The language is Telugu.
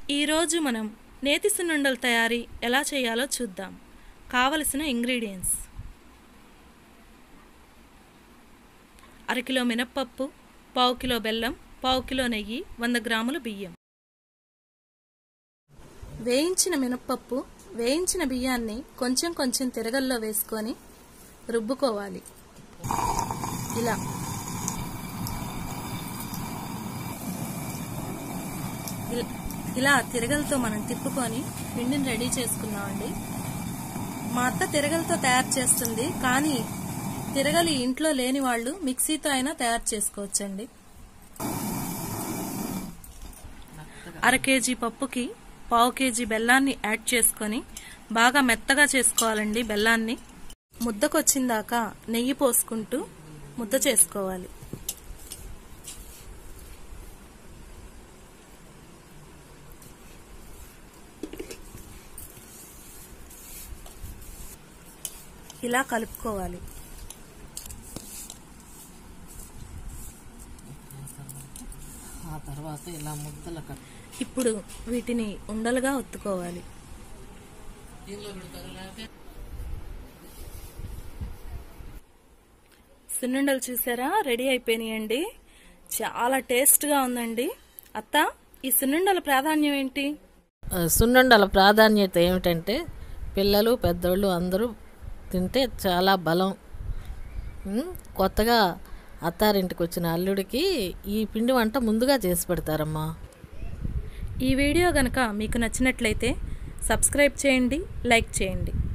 ఈరోజు మనం నేతి సున్నుండల తయారీ ఎలా చేయాలో చూద్దాం కావలసిన ఇంగ్రీడియంట్స్ అరకిలో మినప్పప్పు పావు కిలో బెల్లం పావు కిలో నెయ్యి వంద గ్రాముల బియ్యం వేయించిన మినప్పప్పు వేయించిన బియ్యాన్ని కొంచెం కొంచెం తిరగల్లో వేసుకొని రుబ్బుకోవాలి ఇలా ఇల- ఇలా తిరగలతో మనం తిప్పుకొని పిండిని రెడీ చేసుకున్నామండి మా అత్త తిరగలతో తయారు చేస్తుంది కానీ తిరగలి ఇంట్లో లేని వాళ్ళు మిక్సీతో అయినా తయారు చేసుకోవచ్చండి అర కేజీ పప్పుకి పావు కేజీ బెల్లాన్ని యాడ్ చేసుకొని బాగా మెత్తగా చేసుకోవాలండి బెల్లాన్ని ముద్దకొచ్చిందాక నెయ్యి పోసుకుంటూ ముద్ద చేసుకోవాలి ఇలా కలుపుకోవాలి ఆ తర్వాత ఇలా ముద్దలు కట్ ఇప్పుడు వీటిని ఉండలుగా ఒత్తుకోవాలి సున్నుండలు చూసారా రెడీ అయిపోయినాయండి చాలా టేస్ట్గా ఉందండి అత్త ఈ సున్నుండల ప్రాధాన్యం ఏంటి ఆ, సున్నుండల ప్రాధాన్యత ఏమిటంటే పిల్లలు పెద్దోళ్ళు అందరూ తింటే చాలా బలం ఉమ్, కొత్తగా అత్తారింటికి వచ్చిన అల్లుడికి ఈ పిండి వంట ముందుగా చేసి పెడతారమ్మా ఈ వీడియో గనక మీకు నచ్చినట్లయితే సబ్స్క్రైబ్ చేయండి లైక్ చేయండి